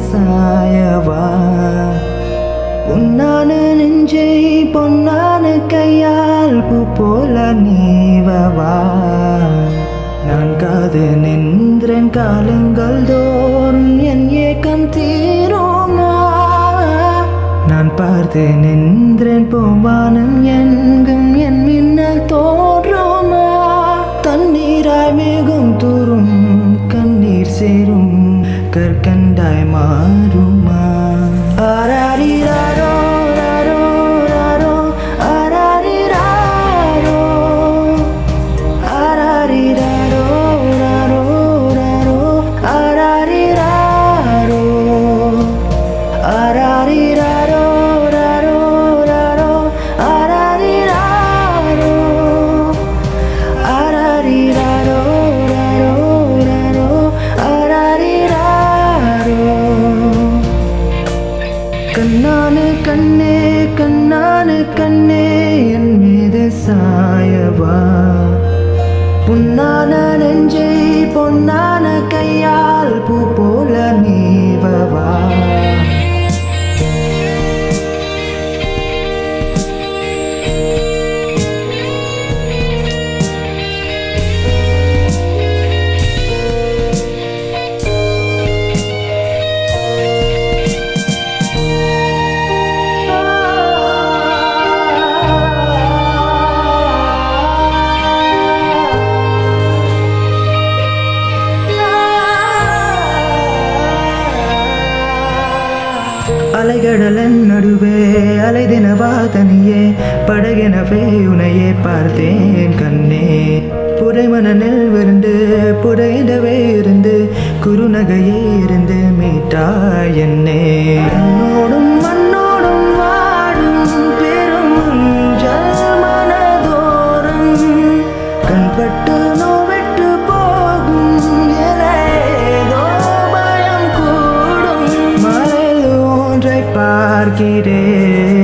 சாயவா பொன்னான நெஞ்சை பொன்னான கையால் பூ போல நீவவா நான் காது நின்றேன் காலங்கள் தோறும் என் ஏக்கம் தீருமா நான் பார்த்து நின்றேன் பூவானம் எங்கும் என் மின்னல் தோன்றுமா தண்ணீராய் மேகம் தூரும் கண்ணீர் சேரும் கற்கண்டாய் மாறுமா ஆராரிராரோ ராரோ ராரோ ஆராரிராரோ ஆராரிராரோ ராரோ ராரோ ஆராரிராரோ ஆராரிராரோ ராரோ ராரோ ஆராரிராரோ ஆராரிராரோ ராரோ ராரோ ஆராரிராரோ கண்ணானு கண்ணே கண்ணானு கண்ணே என் மீது சாயவா புன்னான நெஞ்சை பொன்னான கையால் பூ போல நீவவா அலைகடலன் நடுவே அலைதினவா தனியே படகெனவே உனையே பார்த்தேன் கண்ணே புடைமணனில் விருந்து புடையிடவே இருந்து குறுநகையே இருந்து மீட்டாய் என்னே என்னோடும் மண்ணோடும் வாடும் பெரும் ஜல்மனதோறும் கண்பட்டு நோவெட்டு போகும் ஏதோ பயம் கூடும் மலையில் ஒன்றை பார்க்கிறேன்